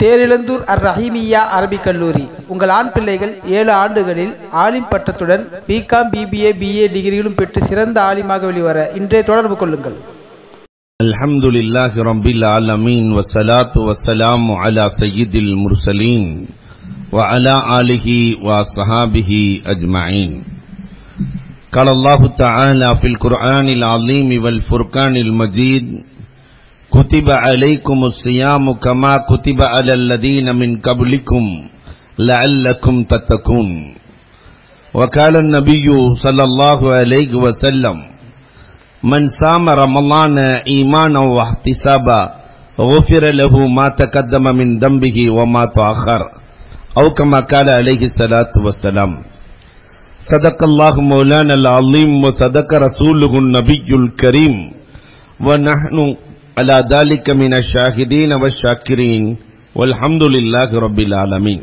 தேரிழந்தூர் அர் ரஹீமியா அரபிக் கல்லூரி உங்கள் ஆண் பிள்ளைகள் ஏழு ஆண்டுகளில் ஆலிம் பட்டத்துடன் பிகாம் பிபிஏ பிஏ டிகிரிகளும் பெற்று சிறந்த ஆலிமாக வெளிவர இன்றைய தொடர்பு கொள்ளுங்கள் الحمد لله رب العالمين والصلاة والسلام على سيد المرسلين وعلى آله وصحابه أجمعين قال الله تعالى في القرآن العظيم والفرقان المجيد كتب عليكم الصيام كما كتب على الذين من قبلكم لعلكم تتقون وقال النبي صلى الله عليه وسلم من صام رمضان ايمانا واحتسابا غفر له ما تقدم من ذنبه وما تاخر او كما قال عليه الصلاه والسلام صدق الله مولانا العظيم وصدق رسوله النبي الكريم ونحن على ذلك من الشاهدين والشاكرين والحمد لله رب العالمين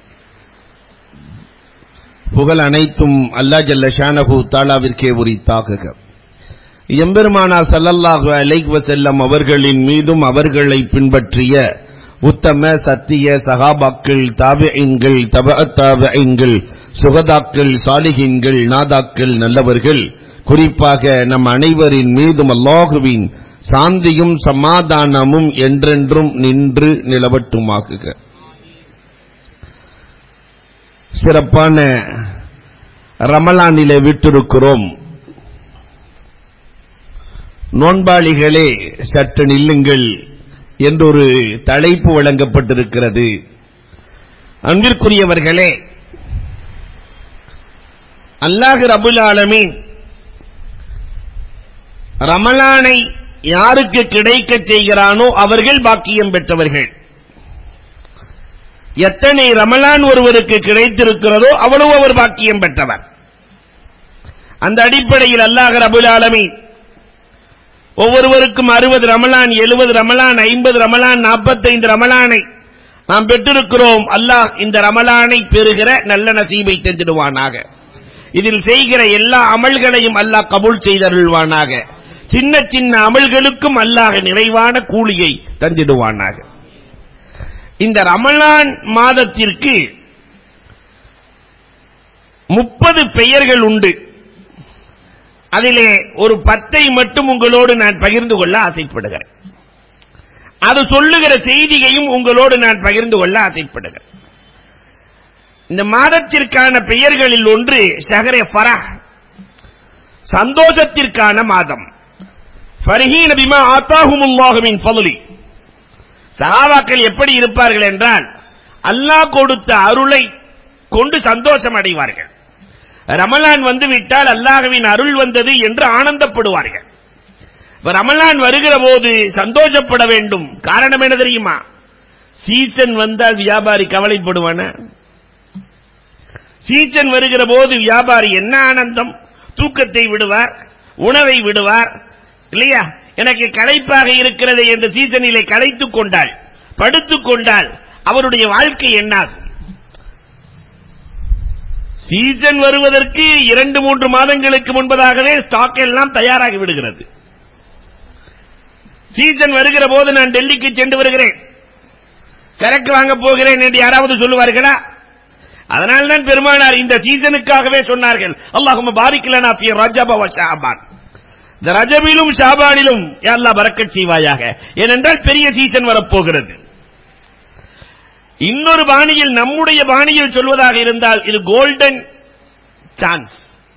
புகழ் அனைத்தும் அல்லா ஜல்ல ஷானஹு தாலாவிற்கே உரித்தாகுக எம்பெருமானார் ஸல்லல்லாஹு அலைஹி வஸல்லம் அவர்களின் மீதும் அவர்களை பின்பற்றிய உத்தம சத்திய சகாபாக்கள் தாபியீன்கள் தபஅ தாபியீன்கள் சுகதாக்கள் சாலிஹீன்கள் நாதாக்கள் நல்லவர்கள் குறிப்பாக நம் அனைவரின் மீதும் அல்லாஹுவின் சாந்தியும் சமாதானமும் என்றென்றும் நின்று நிலவட்டுமாகுக சிறப்பான ரமலானிலே விட்டிருக்கிறோம் நோன்பாளிகளே சற்று நில்லுங்கள் என்றொரு தலைப்பு வழங்கப்பட்டிருக்கிறது அன்பிற்குரியவர்களே அல்லாஹ் ரபுல் ஆலமீன் ரமலானை யாருக்கு கிடைக்கச் செய்கிறானோ அவர்கள் பாக்கியம் பெற்றவர்கள் எத்தனை ரமலான் ஒருவருக்கு கிடைத்திருக்கிறதோ அவ்வளவு அவர் பாக்கியம் பெற்றவர் அந்த அடிப்படையில் அல்லாஹ் ரபுல் ஆலமீன் ஒவ்வொருவருக்கும் அறுபது ரமலான் எழுபது ரமலான் ஐம்பது ரமலான் நாற்பத்தைந்து ரமலானை நாம் பெற்றிருக்கிறோம் அல்லாஹ் இந்த ரமலானை பெறுகிற நல்ல நசீபை தந்திடுவானாக இதில் செய்கிற எல்லா அமல்களையும் அல்லாஹ் கபூல் செய்தருள்வானாக சின்ன சின்ன அமல்களுக்கும் அல்லாஹ் நிறைவான கூலியை தந்திடுவானாக இந்த ரமலான் மாதத்திற்கு முப்பது பெயர்கள் உண்டு அதிலே ஒரு பத்தை மட்டும் உங்களோடு நான் பகிர்ந்து கொள்ள ஆசைப்படுகிறேன் அது சொல்லுகிற செய்தியையும் உங்களோடு நான் பகிர்ந்து கொள்ள ஆசைப்படுகிறேன் இந்த மாதத்திற்கான பெயர்களில் ஒன்று ஷஹரே ஃபரஹ் சந்தோஷத்திற்கான மாதம் ஃபர்ஹீன பிமா ஆத்தாஹுமுல்லாஹு மின் ஃபضலி சஹாபாக்கள் எப்படி இருப்பார்கள் என்றால் அல்லாஹ் கொடுத்த அருளை கொண்டு சந்தோஷம் அடைவார்கள் ரமலான் வந்து விட்டால் அல்லாஹ்வின் அருள் வந்தது என்று ஆனந்தப்படுவார்கள் இப்ப ரமலான் வருகிற போது சந்தோஷப்பட வேண்டும் காரணம் என்ன தெரியுமா சீசன் வந்தால் வியாபாரி கவலைப்படுவான சீசன் வருகிற போது வியாபாரி என்ன ஆனந்தம் தூக்கத்தை விடுவார் உணவை விடுவார் இல்லையா எனக்கு களைப்பாக இருக்கிறது என்ற சீசனிலே களைத்துக் கொண்டால் படுத்துக் கொண்டால் அவருடைய வாழ்க்கை என்னாகும் சீசன் வருவதற்கு இரண்டு மூன்று மாதங்களுக்கு முன்பதாகவே ஸ்டாக் எல்லாம் தயாராகி விடுகிறது சீசன் வருகிற போது நான் டெல்லிக்கு சென்று வருகிறேன் சரக்கு வாங்க போகிறேன் என்று யாராவது சொல்லுவார்களா அதனால் தான் பெருமானார் இந்த சீசனுக்காகவே சொன்னார்கள் அல்லாஹும் பாரிக்கலனா பிய ரஜப வ ஷாபான் இந்த ரஜபிலும் ஷாபானிலும் யா அல்லாஹ் பரக்கத் செய்வாயாக ஏனென்றால் பெரிய சீசன் வரப்போகிறது இன்னொரு பாணியில் நம்முடைய பாணியில் சொல்வதாக இருந்தால் இது கோல்டன் சான்ஸ்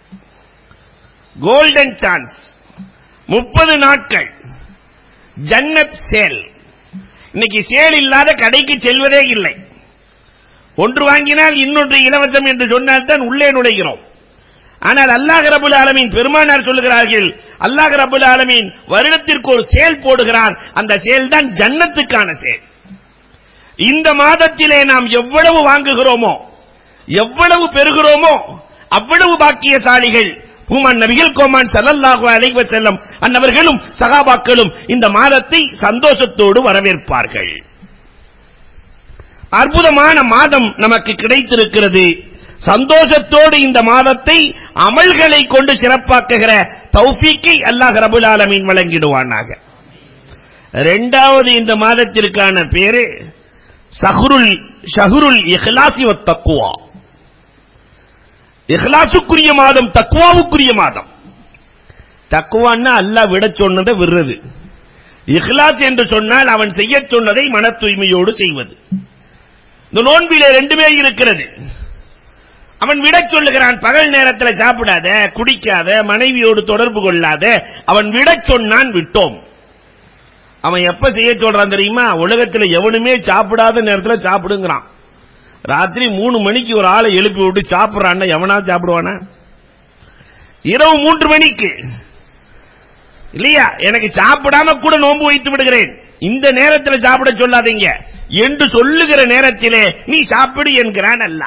கோல்டன் சான்ஸ் முப்பது நாட்கள் ஜன்னத் சேல் இன்னைக்கு சேல் இல்லாத கடைக்கு செல்வதே இல்லை ஒன்று வாங்கினால் இன்னொன்று இலவசம் என்று சொன்னால் தான் உள்ளே நுழைகிறோம் ஆனால் அல்லாஹ் ரபுல் ஆலமீன் பெருமானார் சொல்லுகிறார்கள் அல்லாஹ் ரபுல் ஆலமீன் வருடத்திற்கு ஒரு சேல் போடுகிறான் அந்த சேல் தான் ஜன்னத்துக்கான சேல் இந்த மாதத்திலே நாம் எவ்வளவு வாங்குகிறோமோ எவ்வளவு பெறுகிறோமோ அவ்வளவு பாக்கியசாலிகள் பூமான் நபிகள் கோமான் ஸல்லல்லாஹு அலைஹி வஸல்லம் அன்னவர்களும் சகாபாக்களும் இந்த மாதத்தை சந்தோஷத்தோடு வரவேற்பார்கள் அற்புதமான மாதம் நமக்கு கிடைத்திருக்கிறது சந்தோஷத்தோடு இந்த மாதத்தை அமல்களை கொண்டு சிறப்பாக்குகிற தௌஃபீக்கை அல்லாஹ் ரபுல் ஆலமீன் வழங்கிடுவானாக இரண்டாவது இந்த மாதத்திற்கான பேரு சஹுருல் ஷஹுருல் இஹ்லாசி வத் தக்வா இஹ்லாசுக்குரிய மாதம் தக்வாவுக்குரிய மாதம் தக்குவான்னா அல்லாஹ் விட சொன்னதை விடுறது இஹ்லாஸ் என்று சொன்னால் அவன் செய்ய சொன்னதை மன தூய்மையோடு செய்வது இந்த நோன்பிலே ரெண்டுமே இருக்கிறது அவன் விடச் சொல்லுகிறான் பகல் நேரத்தில் சாப்பிடாத குடிக்காத மனைவியோடு தொடர்பு கொள்ளாத அவன் விடச் சொன்னான் விட்டோம் அவன் எப்ப செய்ய சொல்றான் தெரியுமா உலகத்துல எவனுமே சாப்பிடாத நேரத்துல சாப்பிடுங்கிறான் ராத்திரி மூணு மணிக்கு ஒரு ஆளை எழுப்பி விட்டு சாப்பிடுறான்னா எவனா சாப்பிடுவானா இரவு மூன்று மணிக்கு இல்லையா எனக்கு சாப்பிடாம கூட நோன்பு வைத்து விடுகிறேன் இந்த நேரத்தில் சாப்பிட சொல்லாதீங்க என்று சொல்லுகிற நேரத்திலே நீ சாப்பிடு என்கிறான் அல்ல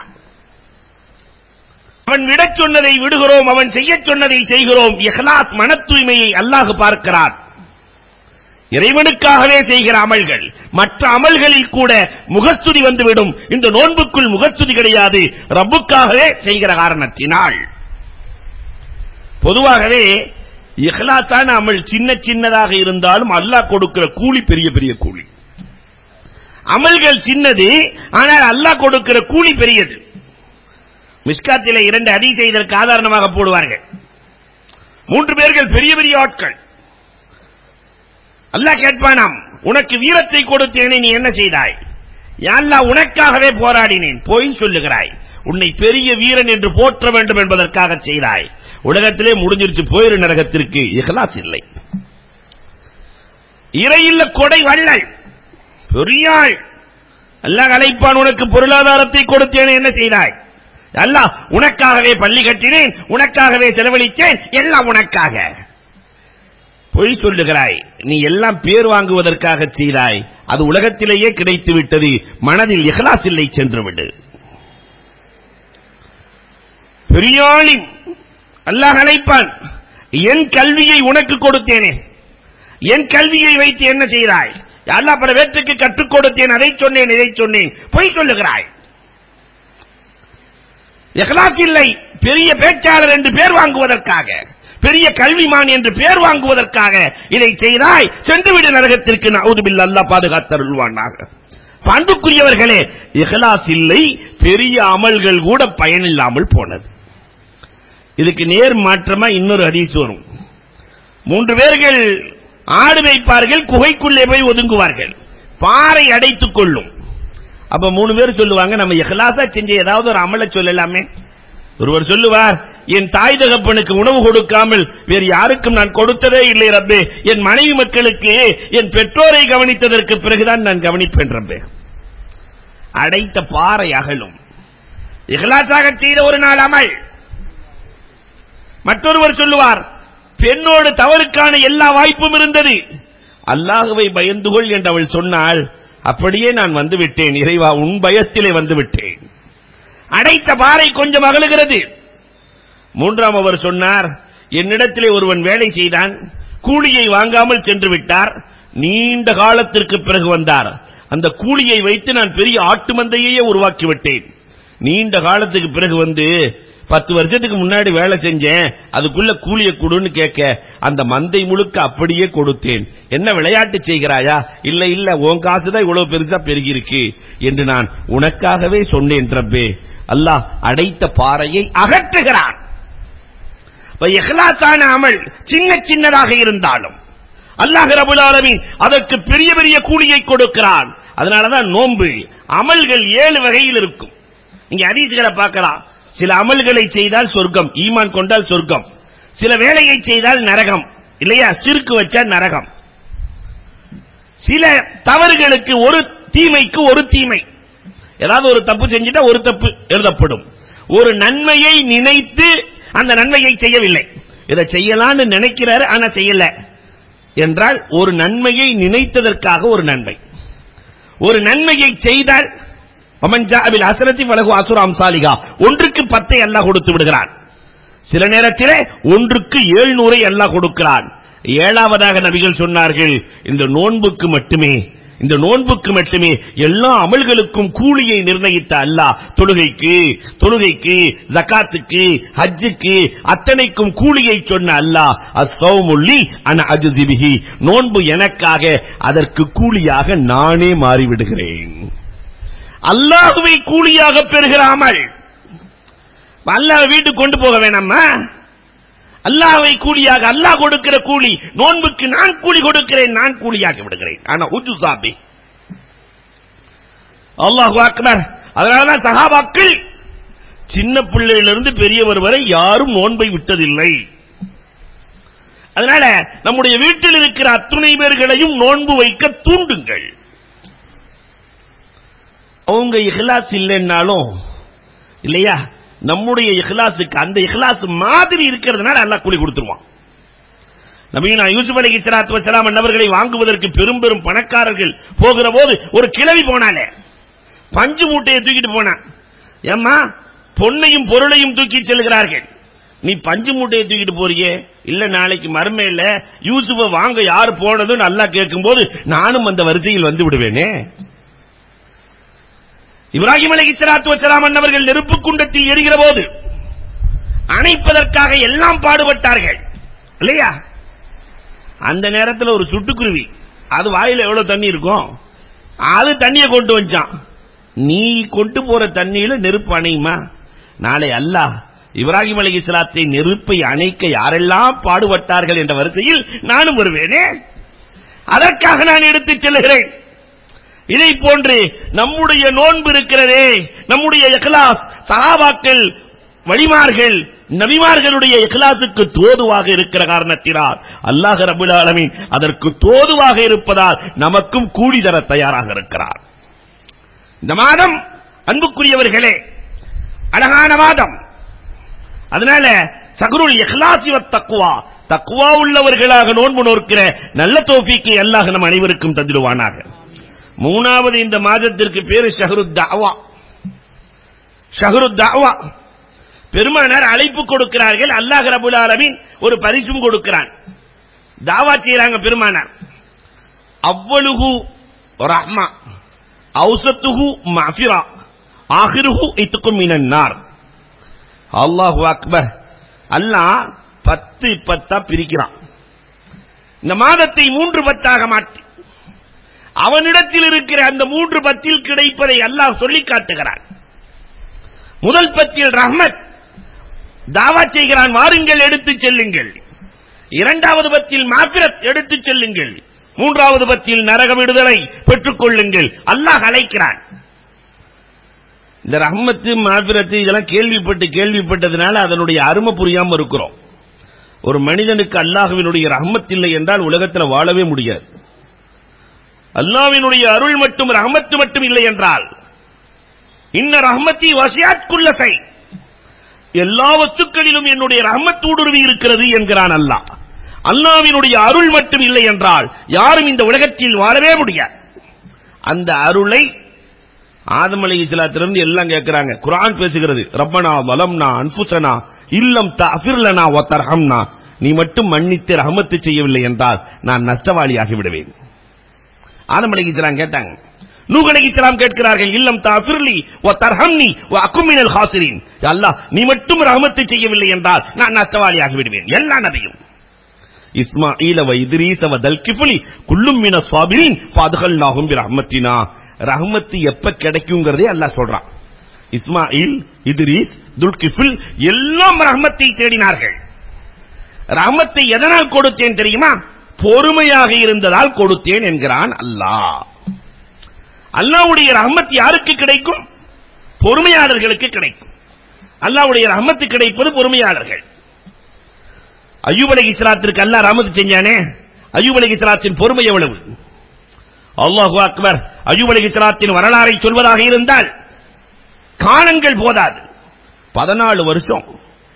அவன் விடச் சொன்னதை விடுகிறோம் அவன் செய்யச் சொன்னதை செய்கிறோம் இஹ்லாஸ் மன தூய்மையை அல்லாஹ் பார்க்கிறான் இறைவனுக்காகவே செய்கிற அமல்கள் மற்ற அமல்களில் கூட முகஸ்துதி வந்துவிடும் இந்த நோன்புக்குள் முகஸ்துதி கிடையாது ரப்புக்காகவே செய்கிற காரணத்தினால் பொதுவாகவே இஹ்லாத்தான அமல் சின்ன சின்னதாக இருந்தாலும் அல்லாஹ் கொடுக்கிற கூலி பெரிய பெரிய கூலி அமல்கள் சின்னது ஆனால் அல்லாஹ் கொடுக்கிற கூலி பெரியது மிஸ்காத்திலே இரண்டு அடி செய்ததற்கு ஆதாரணமாக போடுவார்கள் மூன்று பேர்கள் பெரிய பெரிய ஆட்கள் அல்லாஹ் கேட்பானாம் உனக்கு வீரத்தை கொடுத்தேனே நீ என்ன செய்தாய் யா அல்லாஹ் உனக்காகவே போராடினேன் போய் சொல்லுகிறாய் உன்னை பெரிய வீரன் என்று போற்ற வேண்டும் என்பதற்காக செய்தாய் உலகத்திலே முடிஞ்சிருச்சு போயிரு நரகத்திற்கு இஹ்லாஸ் இல்லை இறையில்ல கொடை வள்ளல் பெரியாள் அல்லாஹ் அழைப்பான் உனக்கு பொருளாதாரத்தை கொடுத்தேனே என்ன செய்தாய் அல்லாஹ் உனக்காகவே பள்ளி கட்டினேன் உனக்காகவே செலவழித்தேன் எல்லாம் உனக்காக பொய் சொல்லுகிறாய் நீ எல்லாம் பேர் வாங்குவதற்காக செய்தாய் அது உலகத்திலேயே கிடைத்து விட்டது மனதில் இஹ்லாஸ் இல்லை சென்று விடு பெரியாளி அல்லாஹ் அழைப்பான் என் கல்வியை உனக்கு கொடுத்தேனே என் கல்வியை வைத்து என்ன செய்தாய் அல்லாஹ் பல பேற்றுக்கு கற்றுக் கொடுத்தேன் அதை சொன்னேன் இதை சொன்னேன் பொய் சொல்லுகிறாய் இஹ்லாஸ் இல்லை பெரிய பேச்சாளர் என்று பேர் வாங்குவதற்காக பெரிய கல்விமான் என்று பேர் வாங்குவதற்காக இதை செய்தாய் சென்றுவிடு நரகத்திற்கு நவுதுபில் அல்லாஹ் பாதுகாத்தருள்வானாக பண்புக்குரியவர்களே இஹ்லாஸ் இல்லை பெரிய அமல்கள் கூட பயனில்லாமல் போனது இதுக்கு நேர் மாற்றமா இன்னொரு ஹதீஸ் வரும் மூன்று பேர்கள் ஆடு வைப்பார்கள் குகைக்குள்ளே போய் ஒதுங்குவார்கள் பாறை அடைத்துக் கொள்ளும் அப்ப மூணு பேர் சொல்லுவாங்க நம்ம இஹ்லாசா செஞ்ச ஏதாவது ஒரு அமல சொல்லலாமே ஒருவர் சொல்லுவார் என் தாய் தகப்பனுக்கு உணவு கொடுக்காமல் வேறு யாருக்கும் நான் கொடுத்ததே இல்லை ரப்பே என் மனைவி மக்களுக்கு என் பெற்றோரை கவனித்ததற்கு பிறகுதான் நான் கவனிப்பேன் ரப்பே அடைத்த பாறை அகலும் இஹ்லாசாக செய்த ஒரு நாள் அமல் மற்றொருவர் சொல்லுவார் பெண்ணோடு தவறுக்கான எல்லா வாய்ப்பும் இருந்தது அல்லாஹுவை பயந்து கொள் என்று அவள் சொன்னால் அப்படியே நான் வந்து விட்டேன் இறைவா உன் பயத்திலே வந்து விட்டேன் அடைத்த பாறை கொஞ்சம் அகலுகிறது மூன்றாம் அவர் சொன்னார் என்னிடத்திலே ஒருவன் வேலை செய்தான் கூலியை வாங்காமல் சென்று விட்டார் நீண்ட காலத்திற்கு பிறகு வந்தார் அந்த கூலியை வைத்து நான் பெரிய ஆட்டு மந்தையே உருவாக்கி விட்டேன் நீண்ட காலத்துக்கு பிறகு வந்து பத்து வருஷத்துக்கு முன்னாடி வேலை செஞ்சேன் அதுக்குள்ள கூலிய கொடுன்னு கேட்க அந்த மந்தை முழுக்க அப்படியே கொடுத்தேன் என்ன விளையாட்டு செய்கிறாயா இல்ல இல்ல உன் காசு தான் இவ்வளவு பெருசா பெருகி இருக்கு என்று நான் உனக்காகவே சொன்னேன் ரப்பே அல்லாஹ் அடைத்த பாறையை அகற்றுகிறான் இப்ப இஹ்லாஸான அமல் சின்ன சின்னதாக இருந்தாலும் அல்லாஹ் ரபுல் ஆலமீன் அதற்கு பெரிய பெரிய கூலியை கொடுக்கிறான் அதனாலதான் நோன்பு அமல்கள் ஏழு வகையில் இருக்கும் நீங்க அதீசுகளை பார்க்கலாம் சில அமல்களை செய்தால் சொர்க்கம் ஈமான் கொண்டால் சொர்க்கம் சில வேலையை செய்தால் நரகம் இல்லையா சிறுக்கு வச்சா நரகம் சில தவறுகளுக்கு ஒரு தீமைக்கு ஒரு தீமை ஏதாவது ஒரு தப்பு செஞ்சுட்டா ஒரு தப்பு எழுதப்படும் ஒரு நன்மையை நினைத்து அந்த நன்மையை செய்யவில்லை இதை செய்யலாம்னு நினைக்கிறாரு ஆனா செய்யல என்றால் ஒரு நன்மையை நினைத்ததற்காக ஒரு நன்மை ஒரு நன்மையை செய்தால் அமஞ்சாவில் அசரத்தி வலகு அசுராம் சாலிகா ஒன்றுக்கு பத்தை அல்லாஹ் கொடுத்து விடுகிறான் சில நேரத்திலே ஒன்றுக்கு ஏழ்நூறை அல்லாஹ் கொடுக்கிறான் ஏழாவதாக நபிகள் சொன்னார்கள் இந்த நோன்புக்கு மட்டுமே இந்த நோன்புக்கு மட்டுமே எல்லா அமல்களுக்கும் கூலியை நிர்ணயித்த அல்லாஹ் தொழுகைக்கு தொழுகைக்கு ஜகாத்துக்கு ஹஜ்ஜுக்கு அத்தனைக்கும் கூலியை சொன்ன அல்லாஹ் அசௌமுல்லி அன அஜுதிபிஹி நோன்பு எனக்காக அதற்கு கூலியாக நானே மாறிவிடுகிறேன் அல்லாஹுவை கூலியாக பெறுகிற அமல் அல்லாஹ் வீட்டுக்கு கொண்டு போக வேணாமா அல்லாஹ்வை கூலியாக அல்லாஹ் கொடுக்கிற கூலி நோன்புக்கு நான் கூலி கொடுக்கிறேன் நான் கூலியாக்கி விடுகிறேன் ஆனா உஜு சாபி அல்லாஹு அக்பர் அதனாலதான் சஹாபாக்கள் சின்ன பிள்ளையிலிருந்து பெரியவர் வரை யாரும் நோன்பை விட்டதில்லை அதனால நம்முடைய வீட்டில் இருக்கிற அத்துணை பேர்களையும் நோன்பு வைக்க தூண்டுங்கள் அவங்க இஹ்லாஸ் இல்லைன்னாலும் இல்லையா நம்முடைய இஹ்லாஸுக்கு அந்த இஹ்லாஸ் மாதிரி இருக்கிறதுனால அல்லாஹ் கூலி கொடுத்துருவான் நபீனா யூசுப் அலி இஸ்லாத்து வசலாம் அன்னவர்களை வாங்குவதற்கு பெரும் பெரும் பணக்காரர்கள் போகிற போது ஒரு கிழவி போனாலே பஞ்சு மூட்டையை தூக்கிட்டு போனான் ஏம்மா பொன்னையும் பொருளையும் தூக்கி செல்கிறார்கள் நீ பஞ்சு மூட்டையை தூக்கிட்டு போறியே இல்ல நாளைக்கு மறுமையில யூசுஃப வாங்க யார் போனதுன்னு நல்லா கேட்கும்போது நானும் அந்த வரிசையில் வந்து விடுவேனே இப்ராஹிம் அலி இஸ்லாத்து வசலாம் அன்னவர்கள் நெருப்பு குண்டத்தில் எரிகிற போது அணைப்பதற்காக எல்லாம் பாடுபட்டார்கள் இல்லையா அந்த நேரத்தில் ஒரு சுட்டுக்குருவி அது வாயில எவ்வளவு தண்ணி இருக்கும் அது தண்ணியை கொண்டு வச்சான் நீ கொண்டு போற தண்ணியில நெருப்பு அணையுமா நாளை அல்லாஹ் இப்ராஹிம் அலி இஸ்லாத்தை நெருப்பை அணைக்க யாரெல்லாம் பாடுபட்டார்கள் என்ற வரிசையில் நானும் வருவேனே அதற்காக நான் எடுத்துச் செல்கிறேன் இதை போன்று நம்முடைய நோன்பு இருக்கிறதே நம்முடைய இഖ்லாஸ் சஹாபாக்கள் வழிமார்கள் நபிமார்களுடைய இഖ்லாசுக்கு தோதுவாக இருக்கிற காரணத்தினால் அல்லாஹ் ரபுல் ஆலமீன் அதற்கு தோதுவாக இருப்பதால் நமக்கும் கூலி தர தயாராக இருக்கிறார் இந்த மாதம் அன்புக்குரியவர்களே அழகான மாதம் அதனால சகுருல் இஹ்லாசி வத் தக்குவா தக்குவா உள்ளவர்களாக நோன்பு நோக்கிற நல்ல தோஃபிக்கு அல்லாஹ் நம் அனைவருக்கும் தந்திடுவானாக மூணாவது இந்த மாதத்திற்கு பேரு ஷஹரு தாவா ஷஹரு தாவா பெருமானார் அழைப்பு கொடுக்கிறார்கள் அல்லாஹ் ரபுல் ஆலமீன் ஒரு பரிசும் கொடுக்கிறான் தாவா செய்யறாங்க பெருமானார் அவ்வளுகு ரஹ்மா அவுசத்துஹு மஃபிரா ஆஹிருஹு இத்துக்கும் மினன்னார் அல்லாஹு அக்பர் அல்லாஹ் பத்து பத்தா பிரிக்கிறான் இந்த மாதத்தை மூன்று பத்தாக மாற்றி அவனிடத்தில் இருக்கிற அந்த மூன்று பத்தில் கிடைப்பதை அல்லாஹ் சொல்லி காட்டுகிறான் முதல் பத்தில் ரஹ்மத் தாவா செய்கிறான் வாருங்கள் எடுத்துச் செல்லுங்கள் இரண்டாவது பத்தில் மாபிரத் எடுத்துச் செல்லுங்கள் மூன்றாவது பத்தில் நரக விடுதலை பெற்றுக் கொள்ளுங்கள் அல்லாஹ் அழைக்கிறான் இந்த ரஹ்மத்து மாபிரத்து இதெல்லாம் கேள்விப்பட்டு கேள்விப்பட்டதுனால அதனுடைய அருமை புரியாம இருக்கிறோம் ஒரு மனிதனுக்கு அல்லாஹ்வினுடைய ரஹ்மத் இல்லை என்றால் உலகத்தில் வாழவே முடியாது அல்லாஹ்வினுடைய அருள் மட்டும் ரஹ்மத்து மட்டும் இல்லை என்றால் இன்ன ரஹ்மத்தி வசியாத்குள்ள சை எல்லா வஸ்துக்களிலும் என்னுடைய ரஹ்மத் ஊடுருவி இருக்கிறது என்கிறான் அல்லாஹ் அல்லாஹ்வினுடைய அருள் மட்டும் இல்லை என்றால் யாரும் இந்த உலகத்தில் வாழவே முடியாது அந்த அருளை ஆதம் அலி இஸ்லாத்திலிருந்து எல்லாம் கேட்கிறாங்க குர்ஆன் பேசுகிறது ரப்பனா வலம்னா அன்புசனா இல்லம் தஃபிர்லனா ஒத்தர்ஹம்னா நீ மட்டும் மன்னித்து ரஹமத்து செய்யவில்லை என்றால் நான் நஷ்டவாளியாகி விடுவேன் ஆதம் அலி இஸ்லாம் கேட்டாங்க நூஹ் அலைஹி இஸ்லாம் கேட்கிறார்கள் இல்லம் தஃபிர்லி ஒத்தர்ஹம்னி வஅகுமினல் ஹாசிரின் அல்லாஹ் நீ மட்டும் ரஹமத்து செய்யவில்லை என்றால் நான் நஷ்டவாளியாகி விடுவேன் எல்லா நபியும் இஸ்மாஈல வ இத்ரீஸ வ தல்கிஃபுலி குல்லும் மின சாபிரின் ஃபாதுகல்நாஹும் பிரஹ்மத்தினா ரஹ்மத்து எப்ப கிடைக்குங்கிறதே அல்லாஹ் சொல்றான் இஸ்மாயில் இத்ரீஸ் துல்கிஃபில் எல்லாம் ரஹ்மத்தை தேடினார்கள் ரஹ்மத்தை எதனால் கொடுத்தேன் தெரியுமா பொறுமையாக இருந்ததால் கொடுத்தேன் என்கிறான் அல்லாஹ் அல்லாஹ்வுடைய ரஹ்மத் யாருக்கு கிடைக்கும் பொறுமையாளர்களுக்கு கிடைக்கும் அல்லாஹ்வுடைய ரஹ்மத்து கிடைப்பது பொறுமையாளர்கள் அய்யூப் அலைஹி ஸலாத்திற்கு அல்லாஹ் ரஹ்மத் செஞ்சானே அய்யூப் அலைஹி ஸலாத்தின் பொறுமை எவ்வளவு அல்லாஹு அக்பர் அய்யூப் அலைஹி ஸலாத்தின் வரலாறை சொல்வதாக இருந்தால் காலங்கள் போதாது பதினாலு வருஷம்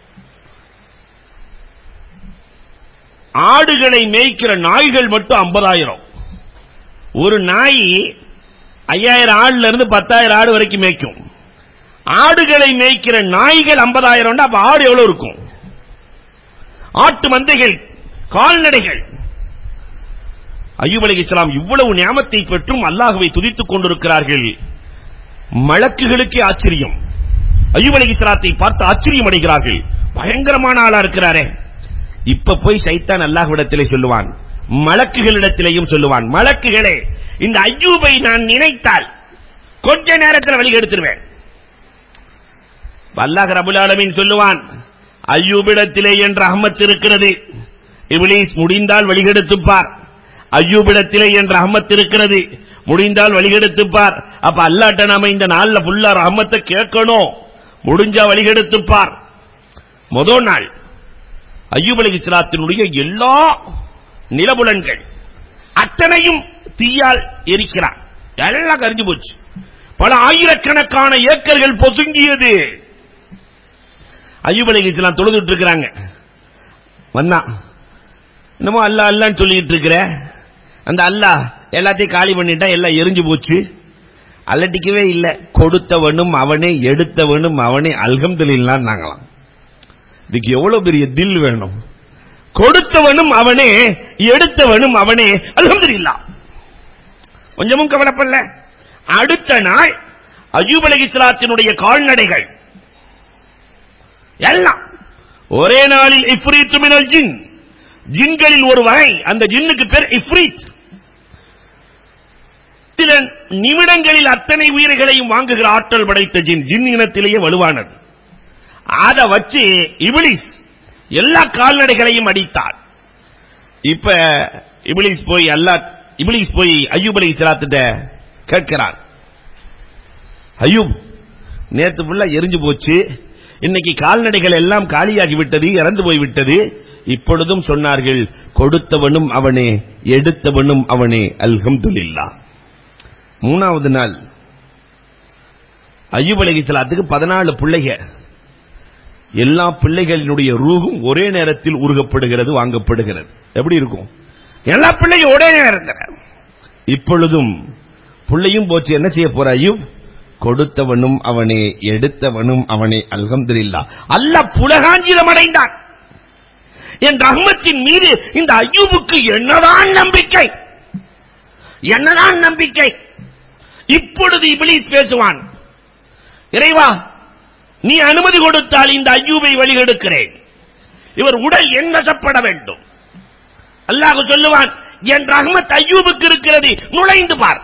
ஆடுகளை மேய்க்கிற நாய்கள் மட்டும் ஐம்பதாயிரம் ஒரு நாய் ஐயாயிரம் ஆடுல இருந்து பத்தாயிரம் ஆடு வரைக்கும் மேய்க்கும் ஆடுகளை மேய்க்கிற நாய்கள் ஐம்பதாயிரம் அப்ப ஆடு எவ்வளவு இருக்கும் ஆட்டு மந்தைகள் கால்நடைகள் அய்யூப் அலைஹி இஸ்லாம் இவ்வளவு ஞாபத்தை பெற்றும் அல்லாஹுவை துதித்துக் கொண்டிருக்கிறார்கள் மலக்குகளுக்கே ஆச்சரியம் அய்யூப் அலைஹி இஸ்லாத்தை பார்த்து ஆச்சரியம் அடைகிறார்கள் பயங்கரமான ஆளா இருக்கிறாரே இப்ப போய் சைத்தான் அல்லாஹ்விடத்திலே சொல்லுவான் மலக்குகளிடத்திலேயும் சொல்லுவான் மலக்குகளே இந்த அய்யூபை நான் நினைத்தால் கொஞ்ச நேரத்தில் வழி எடுத்துருவேன் அல்லாஹ் ரபுல் ஆலமீன் சொல்லுவான் ஐயூபிடத்திலே என்ற அஹமத் இருக்கிறது இப்லீஸ் முடிந்தால் வழிகெடுத்துப்பார் ஐயூபிடத்திலே என்ற அஹமத் இருக்கிறது முடிந்தால் வழிகெடுத்துப்பார் அப்ப அல்லாட்ட நாம இந்த நாள்ல புல்லா ரஹமத்தை கேட்கணும் முடிஞ்சா வழிகெடுத்துப்பார் முதல் நாள் ஐயூப் அலைஹிஸ்ஸலாத்தினுடைய எல்லா நிலபுலன்கள் அத்தனையும் தீயால் எரிக்கிறான் எல்லாம் கரிஞ்சு போச்சு பல ஆயிரக்கணக்கான ஏக்கர்கள் பொசுங்கியது ஐயூப் அலைஹிஸ்ஸலாம் தொழுதுட்டு இருக்கிறாங்க வந்தான் என்னமோ அல்லா அல்லான்னு சொல்லிட்டு இருக்கிற அந்த அல்லாஹ் எல்லாத்தையும் காலி பண்ணிட்டா எல்லாம் எரிஞ்சு போச்சு அல்லட்டிக்கவே இல்லை கொடுத்தவனும் அவனே எடுத்தவனும் அவனே அல்ஹம்துலில்லாஹ் நாங்களாம் இதுக்கு எவ்வளவு பெரிய தில் வேணும் கொடுத்தவனும் அவனே எடுத்தவனும் அவனே அல்ஹம்துலில்லாஹ் கொஞ்சமும் கவலைப்படல அடுத்த நாள் அய்யூப் அலைஹிஸ்ஸலாத்தினுடைய கால்நடைகள் எல்லாம் ஒரே நாளில் இஃப்ரீத்து மினல் ஜின் ஜின்களில் ஒரு வகை அந்த ஜின்னுக்கு பேர் இஃப்ரீத் சில நிமிடங்களில் அத்தனை உயிர்களையும் வாங்குகிற ஆற்றல் படைத்த ஜின் ஜின் இனத்திலேயே வலுவானது அதை வச்சு இபிலிஸ் எல்லா கால்நடைகளையும் அடித்தார் இப்ப இபிலிஸ் போய் அல்லா இபிலிஸ் போய் ஐயூப் அலி இஸ்லாத்திட்ட கேட்கிறார் ஐயூப் நேத்து ஃபுல்லா எரிஞ்சு போச்சு இன்னைக்கு கால்நடைகள் எல்லாம் காலியாகி விட்டது இறந்து போய் விட்டது இப்பொழுதும் சொன்னார்கள் கொடுத்தவனும் அவனே எடுத்தவனும் அவனே அல்ஹம்துலில்லாஹ் மூணாவது நாள் ஐயூப் அலைஹிஸ்ஸலாத்துக்கு பதினாலு பிள்ளைக எல்லா பிள்ளைகளினுடைய ரூகும் ஒரே நேரத்தில் உருகப்படுகிறது வாங்கப்படுகிறது எப்படி இருக்கும் எல்லா பிள்ளையும் ஒரே நேரத்தில் இப்பொழுதும் பிள்ளையும் போச்சு என்ன செய்ய போற ஐயூப் கொடுத்தவனும் அவனே எடுத்தவனும் அவனே அல்ஹம்துலில்லாஹ் அல்லாஹ் புலகாஞ்சிரம் அடைந்தான் என் ரஹ்மத்தின் மீது இந்த ஐயூபுக்கு என்னதான் நம்பிக்கை என்னதான் நம்பிக்கை இப்பொழுது இபிலிஸ் பேசுவான் இறைவா நீ அனுமதி கொடுத்தால் இந்த ஐயூபை வழிகெடுக்கிறேன் இவர் உடல் என் வசப்பட வேண்டும் அல்லாஹ் சொல்லுவான் என் ரஹ்மத் ஐயூபுக்கு இருக்கிறது நுழைந்து பார்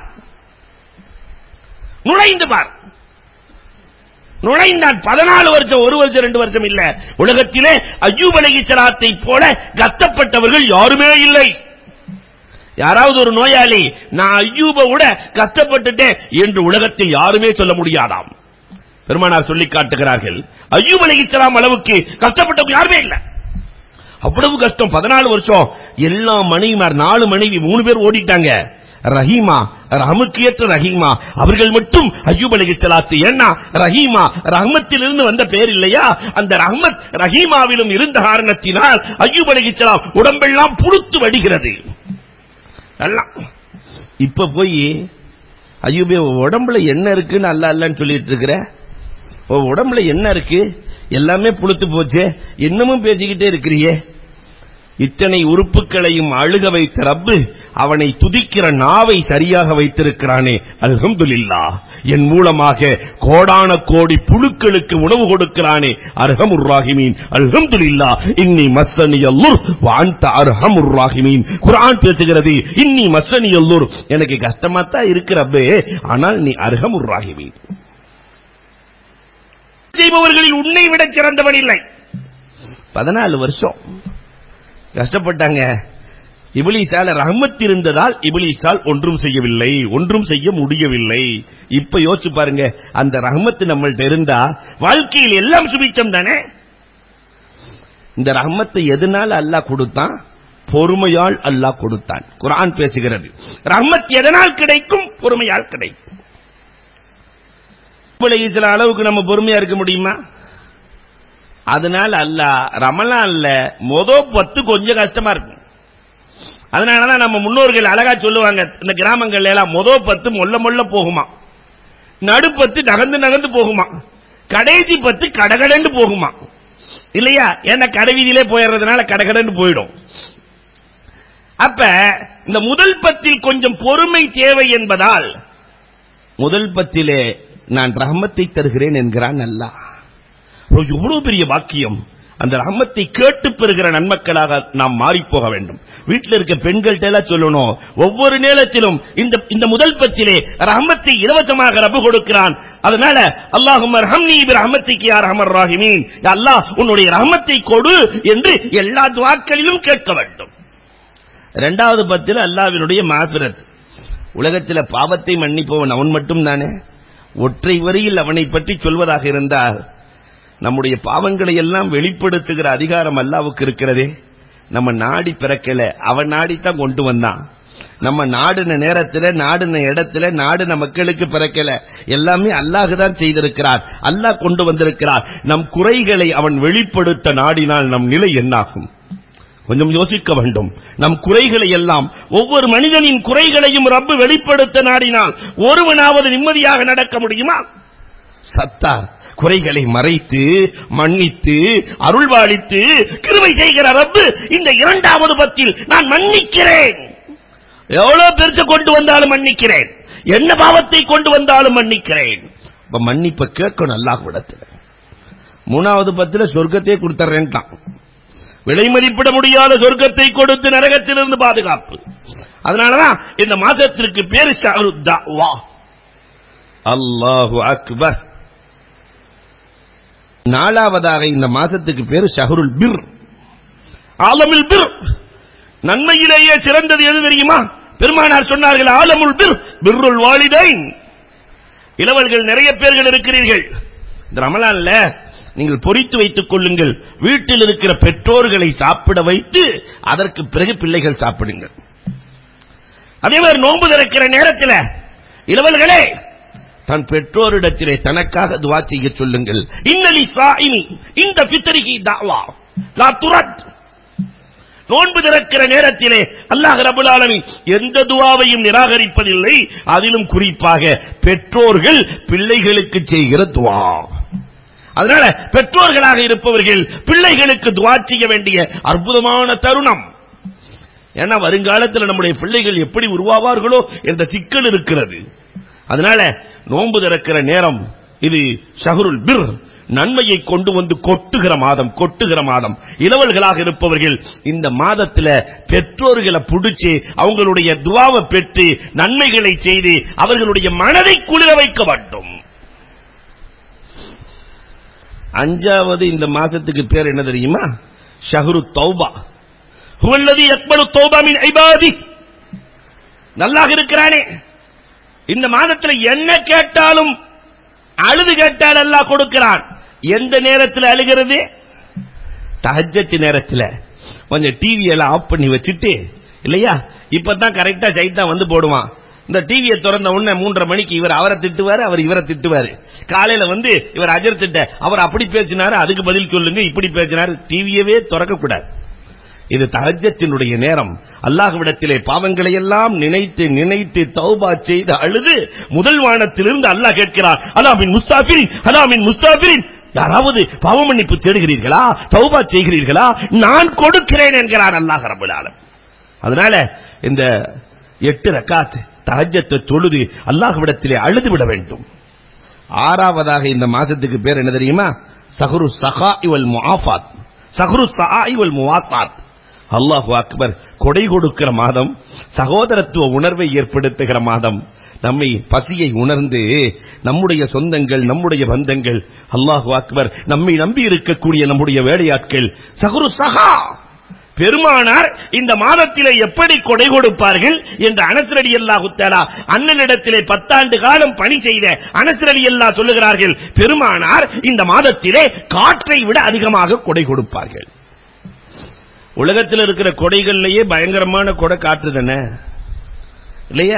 நுழைந்து பார் நுழைந்தான் பதினாலு வருஷம் ஒரு வருஷம் ரெண்டு வருஷம் இல்ல உலகத்திலே ஐயூப் அலைஹிஸ்ஸலாத்தை போல கஷ்டப்பட்டவர்கள் யாருமே இல்லை யாராவது ஒரு நோயாளி நான் ஐயூபை விட கஷ்டப்பட்டுட்டேன் என்று உலகத்தில் யாருமே சொல்ல முடியாதாம் பெருமானார் சொல்லி காட்டுகிறார்கள் ஐயூப் அலைஹிஸ்ஸலாம் அளவுக்கு கஷ்டப்பட்டவங்க யாருமே இல்லை அவ்வளவு கஷ்டம் பதினாலு வருஷம் எல்லா மனைவிமார் நாலு மனைவி மூணு பேர் ஓடிட்டாங்க ரஹீமா ரஹமுக்கு ஏற்ற ரஹீமா அவர்கள் மட்டும் ஐயூப் அலைஹிஸ்ஸலாத்து ஏன்னா ரஹீமா ரஹமத்திலிருந்து வந்த பேர் இல்லையா அந்த ரஹமத் ரஹீமாவிலும் இருந்த காரணத்தினால் ஐயூப் அலைஹிஸ்ஸலாம் உடம்பெல்லாம் புழுத்து வடிகிறது எல்லாம் இப்ப போய் ஐயூபே உன் உடம்புல என்ன இருக்குன்னு அல்ல அல்லன்னு சொல்லிட்டு இருக்கிற உன் உடம்புல என்ன இருக்கு எல்லாமே புழுத்து போச்சு இன்னமும் பேசிக்கிட்டே இருக்கிறியே இத்தனை உறுப்புகளையும் அழுக வைத்த ரப்பு அவனை துதிக்கிற நாவை சரியாக வைத்திருக்கிறானே அல்ஹம்துலில்லாஹ் என் மூலமாக கோடான கோடி புழுக்களுக்கு உணவு கொடுக்கிறானே அர்ஹமுர் ராஹிமீன் அல்ஹம்துலில்லாஹ் இன்னி மஸ்ஸனி அல்லுர் வாந்த அர்ஹமுர் ராஹிமீன் குர்ஆன் பேசுகிறது இன்னி மஸ்ஸனி அல்லுர் எனக்கு கஷ்டமா தான் இருக்கு ரப்பே ஆனால் நீ அர்ஹமுர் ராஹிமீன் செய்பவர்களில் உன்னை விட சிறந்தவன் இல்லை பதினாலு வருஷம் கஷ்டப்பட்டாங்க இபிலிசால ரஹமத் இருந்ததால் இபிலிசால் ஒன்றும் செய்யவில்லை ஒன்றும் செய்ய முடியவில்லை இப்ப யோசிச்சு பாருங்க அந்த ரஹமத் நம்மள்ட்ட இருந்தா வாழ்க்கையில் எல்லாம் சுபிச்சம் தானே இந்த ரஹமத்தை எதனால அல்லாஹ் கொடுத்தான் பொறுமையால் அல்லாஹ் கொடுத்தான் குர்ஆன் பேசுகிறது ரஹமத் எதனால் கிடைக்கும் பொறுமையால் கிடைக்கும் சில அளவுக்கு நம்ம பொறுமையா இருக்க முடியுமா அதனால அல்லாஹ் ரமலான்ல மொத பத்து கொஞ்சம் கஷ்டமா இருக்கும் அதனாலதான் நம்ம முன்னோர்கள் அழகா சொல்லுவாங்க இந்த கிராமங்கள்ல எல்லாம் மொத பத்து மொல்ல மொல்ல போகுமா நடுப்பத்து நகர்ந்து நகர்ந்து போகுமா கடைசி பத்து கடகடன்னு போகுமா இல்லையா ஏன்னா கடைவீதியிலே போயிடுறதுனால கடகடன்னு போயிடும் அப்ப இந்த முதல் பத்தில் கொஞ்சம் பொறுமை தேவை என்பதால் முதல் பத்திலே நான் ரஹமத்தை தருகிறேன் என்கிறான் அல்லாஹ் எவ்வளவு பெரிய பாக்கியம் அந்த ரஹமத்தை கேட்டு பெறுகிற நன்மக்களாக நாம் மாறி போக வேண்டும் வீட்டில் இருக்க பெண்கள்ட்ட எல்லாம் சொல்லணும் ஒவ்வொரு நேரத்திலும் இந்த இந்த முதல் பத்திலே ரஹமத்தை இலவசமாக ரப்பு கொடுக்கிறான் அதனால அல்லாஹும் ரஹம்னி பி ரஹமத்திக்கு யார் ரஹமர் ராஹிமீன் யா அல்லாஹ் உன்னுடைய ரஹமத்தை கொடு என்று எல்லா துவாக்களிலும் கேட்க வேண்டும் இரண்டாவது பத்தில் அல்லாஹ்வினுடைய மாஃபிரத் உலகத்தில் பாவத்தை மன்னிப்பவன் அவன் மட்டும் தானே ஒற்றை வரியில் அவனை பற்றி சொல்வதாக இருந்தால் நம்முடைய பாவங்களை எல்லாம் வெளிப்படுத்துகிற அதிகாரம் அல்லாவுக்கு இருக்கிறதே நம்ம நாடி பிறக்கல அவன் நாடித்தான் கொண்டு வந்தான் நம்ம நாடின நேரத்துல நாடின இடத்துல நாடின மக்களுக்கு பிறக்கல எல்லாமே அல்லாஹ் தான் செய்திருக்கிறார் அல்லாஹ் கொண்டு வந்திருக்கிறார் நம் குறைகளை அவன் வெளிப்படுத்த நாடினால் நம் நிலை என்னாகும் கொஞ்சம் யோசிக்க வேண்டும் நம் குறைகளை எல்லாம் ஒவ்வொரு மனிதனின் குறைகளையும் ரப்பு வெளிப்படுத்த நாடினால் ஒருவனாவது நிம்மதியாக நடக்க முடியுமா சத்தார் குறைகளை மறைத்து மன்னித்து அருள்வாளித்து கிருபை செய்கிற ரப்பு இந்த இரண்டாவது பத்தில் நான் மன்னிக்கிறேன் எவ்வளவு பெருச கொண்டு வந்தாலும் மன்னிக்கிறேன் என்ன பாவத்தை கொண்டு வந்தாலும் மன்னிக்கிறேன் இப்ப மன்னிப்ப கேட்கணும் அல்லாஹ் விடத்துல மூணாவது பத்துல சொர்க்கத்தையே கொடுத்துறேன்ட்டான் விலை மதிப்பிட முடியாத சொர்க்கத்தை கொடுத்து நரகத்திலிருந்து பாதுகாப்பு அதனாலதான் இந்த மாதத்திற்கு பேரு ஷஹரு தஅவா. அல்லாஹு அக்பர் நாலாவதாக இந்த மாசத்துக்கு பேரு ஷஹருல் பிர் ஆலமுல் பிர் நன்மையிலேயே சிறந்தது எது தெரியுமா பெருமானார் சொன்னார்கள் ஆலமுல் பிர் பிர்ருல் வாலிதைன் இளவல்கள் நிறைய பேர்கள் இருக்கிறீர்கள் இந்த ரமலான்ல நீங்கள் பொறித்து வைத்துக் கொள்ளுங்கள் வீட்டில் இருக்கிற பெற்றோர்களை சாப்பிட வைத்து அதற்கு பிறகு பிள்ளைகள் சாப்பிடுங்கள் அதே மாதிரி நோன்பு திறக்கிற நேரத்தில் இளவல்களே தன் பெற்றோரிடத்திலே தனக்காக துவா செய்ய சொல்லுங்கள் இன்னலி சாயினி இந்த பித்தரிகி தாவா லா துரத் நோன்பு திறக்கிற நேரத்திலே அல்லாஹ் ரபுல் ஆலமீன் எந்த துவாவையும் நிராகரிப்பதில்லை அதிலும் குறிப்பாக பெற்றோர்கள் பிள்ளைகளுக்கு செய்கிற துவா அதனால பெற்றோர்களாக இருப்பவர்கள் பிள்ளைகளுக்கு துவா செய்ய வேண்டிய அற்புதமான தருணம் ஏன்னா வருங்காலத்தில் நம்முடைய பிள்ளைகள் எப்படி உருவாவார்களோ என்ற சிக்கல் இருக்கிறது அதனால நோன்பு திறக்கிற நேரம் இது ஷஹருல் பிர் நன்மையை கொண்டு வந்து கொட்டுகிற மாதம் கொட்டுகிற மாதம் இளவல்களாக இருப்பவர்கள் இந்த மாதத்துல பெற்றோர்களை புடிச்சு அவங்களுடைய துவாவை பெற்று நன்மைகளை செய்து அவர்களுடைய மனதை குளிர வைக்க வேண்டும் அஞ்சாவது இந்த மாசத்துக்கு பேர் என்ன தெரியுமா ஷஹரு தௌபா ஹுவல்லதி யக்பலு தௌபா மின் ஐபாதி நல்லாக இருக்கிறானே இந்த மாதத்துல என்ன கேட்டாலும் அழுது கேட்டால் அல்லாஹ் கொடுக்கிறான் எந்த நேரத்தில் அழுகிறது தஹஜ்ஜத் நேரத்தில் கொஞ்சம் டிவி எல்லாம் ஆஃப் பண்ணி வச்சுட்டு இல்லையா இப்பதான் கரெக்டா சைத்தான் வந்து போடுவான் இந்த டிவியை திறந்த உடனே மூன்றரை மணிக்கு இவர் அவரை திட்டுவாரு அவர் இவரை திட்டுவாரு காலையில வந்து இவர் அஜர் திட்ட அவர் அப்படி பேசினாரு அதுக்கு பதில் சொல்லுங்க இப்படி பேசினாரு டிவியவே திறக்க கூடாது இது தஹஜத்தினுடைய நேரம் அல்லாஹ்விடத்திலே பாவங்களை எல்லாம் நினைத்து நினைத்து தௌபா செய்து அழுது முதல் வானத்திலிருந்து அல்லாஹ் கேட்கிறார் அலாமின் முஸ்தாபிரின் அலாமின் முஸ்தாபிரின் யாராவது பாவ மன்னிப்பு தேடுகிறீர்களா தௌபா செய்கிறீர்களா நான் கொடுக்கிறேன் என்கிறார் அல்லாஹ் ரபுல் ஆலம் அதனால இந்த எட்டு ரக்காத் தஹஜத்தை தொழுது அல்லாஹ்விடத்திலே அழுது விட வேண்டும் ஆறாவதாக இந்த மாசத்துக்கு பேர் என்ன தெரியுமா சஹரு சஹா இவல் முஆஃபாத் சஹரு சஹா இவல் முவாசாத் அல்லாஹு அக்பர் கொடை கொடுக்கிற மாதம் சகோதரத்துவ உணர்வை ஏற்படுத்துகிற மாதம் நம்மை பசியை உணர்ந்து நம்முடைய சொந்தங்கள் நம்முடைய பந்தங்கள் அல்லாஹு அக்பர் நம்மை நம்பி இருக்கக்கூடிய நம்முடைய வேலையாட்கள் சகுரு சகா பெருமானார் இந்த மாதத்திலே எப்படி கொடை கொடுப்பார்கள் என்று அனசரடி அல்லாஹு தஆலா அண்ணனிடத்திலே பத்தாண்டு காலம் பணி செய்த அனசரடி அல்லா சொல்லுகிறார்கள் பெருமானார் இந்த மாதத்திலே காற்றை விட அதிகமாக கொடை கொடுப்பார்கள் உலகத்தில் இருக்கிற கொடைகள்லயே பயங்கரமான கொடை காற்று தானே இல்லையா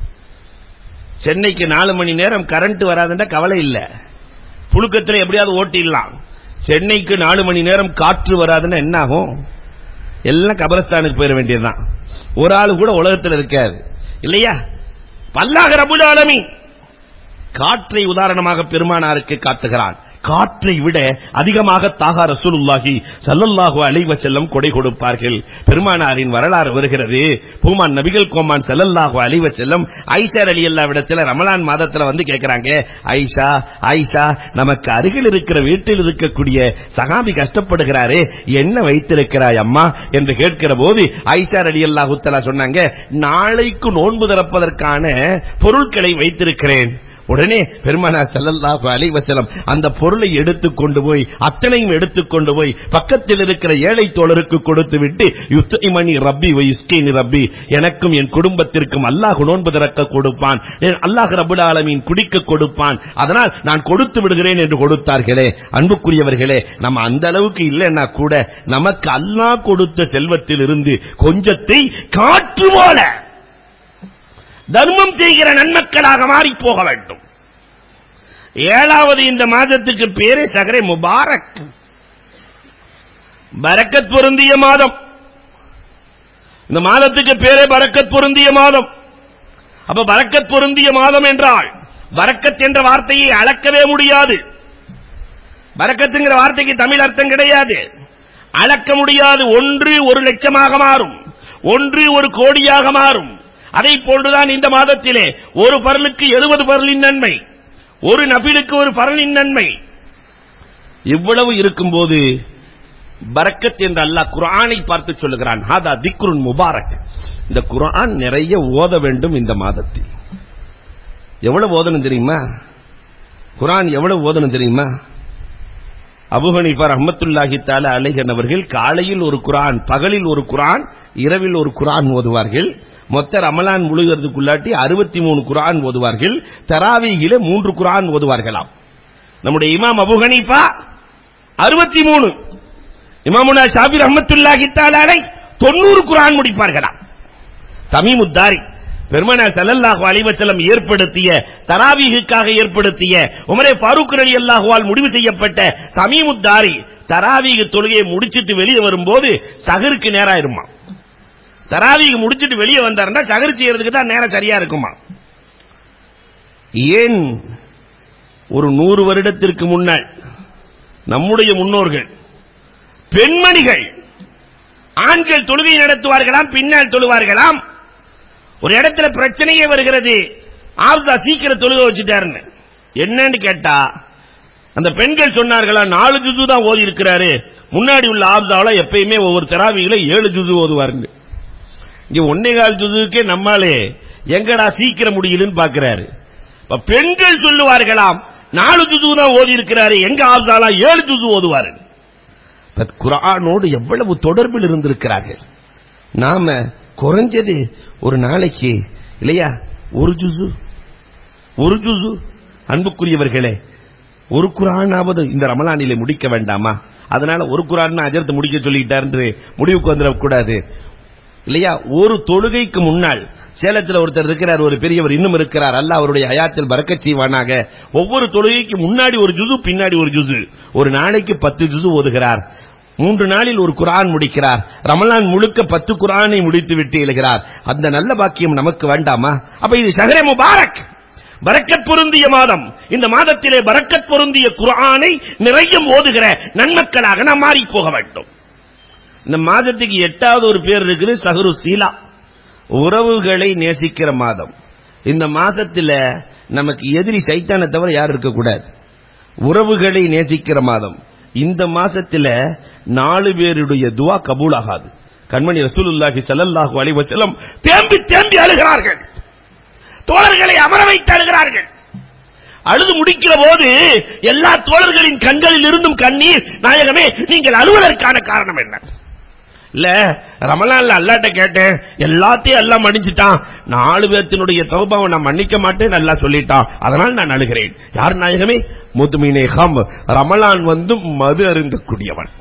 சென்னைக்கு நாலு மணி நேரம் கரண்ட் வராதுன்னா கவலை இல்லை புழுக்கத்தில் எப்படியாவது ஓட்டிடலாம் சென்னைக்கு நாலு மணி நேரம் காற்று வராதுன்னா என்ன ஆகும் எல்லாம் கபரஸ்தானுக்கு போயிட வேண்டியதுதான் ஒரு ஆள் கூட உலகத்தில் இருக்காது இல்லையா பல்லாக ரபுல் ஆலமீன் காற்றை உதாரணமாக பெருமானாருக்கு காட்டுகிறான் காற்றை விட அதிகமாக தாகா ரசூலுல்லாஹி ஸல்லல்லாஹு அலைஹி வஸல்லம் கொடை கொடுப்பார்கள் பெருமானாரின் வரலாறு வருகிறது பூமான் நபிகள் கோமான் ஸல்லல்லாஹு அலைஹி வஸல்லம் ஐஷா ரலியல்லாஹு இடத்துல ரமலான் மாதத்துல வந்து கேக்குறாங்க ஐஷா ஐஷா நமக்கு அருகில் இருக்கிற வீட்டில் இருக்கக்கூடிய சகாபி கஷ்டப்படுகிறாரே என்ன வைத்திருக்கிறாய் அம்மா என்று கேட்கிற போது ஐஷா ரலியல்லாஹு தஆலா சொன்னாங்க நாளைக்கு நோன்பு திறப்பதற்கான பொருட்களை வைத்திருக்கிறேன் உடனே பெருமானார் ஸல்லல்லாஹு அலைஹி வஸல்லம் அந்த பொருளை எடுத்துக் கொண்டு போய் அத்தனையும் எடுத்துக் கொண்டு போய் பக்கத்தில் இருக்கிற ஏழை தோழருக்கு கொடுத்து விட்டு யுத்தமணி ரப்பி யுஸ்கினி ரப்பி எனக்கும் என் குடும்பத்திற்கும் அல்லாஹ் நோன்பு திறக்க கொடுப்பான் என் அல்லாஹ் ரபுல் ஆலமீன் குடிக்க கொடுப்பான் அதனால் நான் கொடுத்து விடுகிறேன் என்று கொடுத்தார்களே அன்புக்குரியவர்களே நம்ம அந்த அளவுக்கு இல்லைன்னா கூட நமக்கு அல்லாஹ் கொடுத்த செல்வத்தில் இருந்து கொஞ்சத்தை காற்று போல தர்மம் செய்கிற நன்மக்களாக மாறி போக வேண்டும் ஏழாவது இந்த மாதத்துக்கு பேரே சகரே முபாரக் பரக்கத் பொருந்திய மாதம் இந்த மாதத்துக்கு பேரே பரக்கத் பொருந்திய மாதம் அப்ப பரக்கத் பொருந்திய மாதம் என்றால் பரக்கத் என்ற வார்த்தையை அளக்கவே முடியாது பரக்கத்துங்கிற வார்த்தைக்கு தமிழ் அர்த்தம் கிடையாது அளக்க முடியாது ஒன்று ஒரு லட்சமாக மாறும் ஒன்று ஒரு கோடியாக மாறும் அதை போன்றுதான் இந்த மாதத்திலே ஒரு பரலுக்கு எழுபது பரலின் நன்மை ஒரு நபிலுக்கு ஒரு பரலின் நன்மை இவ்வளவு இருக்கும்போது பரக்கத் என்று அல்லாஹ் குர்ஆனை பார்த்து சொல்லுகிறான் ஹாதா திக்ருன் முபாரக் இந்த குர்ஆன் நிறைய ஓத வேண்டும் இந்த மாதத்தில் எவ்வளவு ஓதணும் தெரியுமா குர்ஆன் எவ்வளவு ஓதணும் தெரியுமா அபுஹனிஃபா ரஹ்மத்துல்லாஹி தால அலைஹன் அவர்கள் காலையில் ஒரு குர்ஆன் பகலில் ஒரு குர்ஆன் இரவில் ஒரு குர்ஆன் ஓதுவார்கள் மொத்த ரமலான் முழுகிறதுக்குள்ளாட்டி அறுபத்தி மூணு குர்ஆன் ஓதுவார்கள் தராவீகில மூன்று குர்ஆன் ஓதுவார்களாம் நம்முடைய இமாம் அபு ஹனீஃபா அறுபத்தி மூணு இமாமுனா ஷாபி ரஹ்மத்துல்லாஹி தாலாலை தொண்ணூறு குர்ஆன் முடிப்பார்களாம் தமீமுத்தாரி பெருமனார் ஸல்லல்லாஹு அலைஹி வஸல்லம் ஏற்படுத்திய தராவீஹுக்காக ஏற்படுத்திய உமரே ஃபாரூக் ரலியல்லாஹுவால் முடிவு செய்யப்பட்ட தமீமுத்தாரி தராவீஹ் தொழுகையை முடிச்சிட்டு வெளியே வரும்போது சஹருக்கு நேரம் ஆயிருமா தராவீக முடிச்சிட்டு வெளியே வந்தாருன்னா சகர் செய்யறதுக்கு தான் நேரம் சரியா இருக்குமா ஏன் ஒரு நூறு வருடத்திற்கு முன்னால் நம்முடைய முன்னோர்கள் பெண்மணிகள் ஆண்கள் தொழுகை நடத்துவார்களாம் பின்னால் தொழுவார்களாம் ஒரு இடத்துல பிரச்சனையே வருகிறது ஆப்தா சீக்கிரம் தொழுக வச்சுட்டாருன்னு என்னன்னு கேட்டா அந்த பெண்கள் சொன்னார்களா நாலு ஜுது தான் ஓதி இருக்கிறாரு முன்னாடி உள்ள ஆப்தாவில எப்பயுமே ஒவ்வொரு தெராவிகளை ஏழு ஜுது ஓதுவாருங்க இங்க ஒன்னே கால் ஜுதுக்கே நம்மாலே எங்கடா சீக்கிரம் முடியுதுன்னு பாக்குறாரு இப்ப பெண்கள் சொல்லுவார்களாம் நாலு ஜுது தான் ஓதி இருக்கிறாரு எங்க ஆப்தாலா ஏழு ஜுது ஓதுவாரு இப்ப குரானோடு எவ்வளவு தொடர்பில் இருந்திருக்கிறார்கள் நாம குறைஞ்சது ஒரு நாளைக்கு இல்லையா ஒரு ஜுசு ஒரு ஜுசு அன்புக்குரியவர்களே ஒரு குரானாவது இந்த ரமலானிலே முடிக்க வேண்டாமா அதனால ஒரு குரான் அஜர்த்து முடிக்க சொல்லிட்டாரு முடிவுக்கு வந்துடக்கூடாது இல்லையா ஒரு தொழுகைக்கு முன்னால் சேலத்தில் ஒருத்தர் இருக்கிறார் ஒரு பெரியவர் இன்னும் இருக்கிறார் அல்லாஹ் அவருடைய ஹயாத்தில் பறக்கச் செய்வானாக ஒவ்வொரு தொழுகைக்கு முன்னாடி ஒரு ஜுது பின்னாடி ஒரு ஜுது ஒரு நாளைக்கு பத்து ஜுது ஓதுகிறார் மூன்று நாளில் ஒரு குரான் முடிக்கிறார் ரமலான் முழுக்க பத்து குரானை முடித்து விட்டு எழுகிறார் அந்த நல்ல பாக்கியம் நமக்கு வேண்டாமா அப்ப இது ஷஹரே முபாரக் பரக்கத் பொருந்திய மாதம் இந்த மாதத்திலே பரக்கத் பொருந்திய குர்ஆனை நிறைய ஓதுகிற நன்மக்களாக நாம் மாறி போக வேண்டும் இந்த மாதத்துக்கு எட்டாவது ஒரு பேர் இருக்குது சஹரு சீலா உறவுகளை நேசிக்கிற மாதம் இந்த மாதத்துல நமக்கு எதிரி சைத்தானை தவிர யாரும் இருக்கக்கூடாது உறவுகளை நேசிக்கிற மாதம் இந்த மாசத்துல நாலு பேருடைய துவா கபூல் ஆகாது கண்மணி ரசூலுல்லாஹி ஸல்லல்லாஹு அலைஹி வஸல்லம் தேம்பி தேம்பி அழுகிறார்கள் தோழர்களை அமர வைத்து அழுகிறார்கள் அழுது முடிக்கிற போது எல்லா தோழர்களின் கண்களில் இருந்தும் கண்ணீர் நாயகமே நீங்கள் அழுவதற்கான காரணம் என்ன இல்ல ரமலான்ல அல்லாட்ட கேட்டேன் எல்லாத்தையும் எல்லாம் மன்னிச்சிட்டான் நாலு பேர்த்தினுடைய தௌபாவை நான் மன்னிக்க மாட்டேன் நல்லா சொல்லிட்டான் அதனால் நான் அழுகிறேன் யார் நாயகமே முதுமினே ஹம் ரமலான் வந்தும் மது அருந்தக்கூடியவன்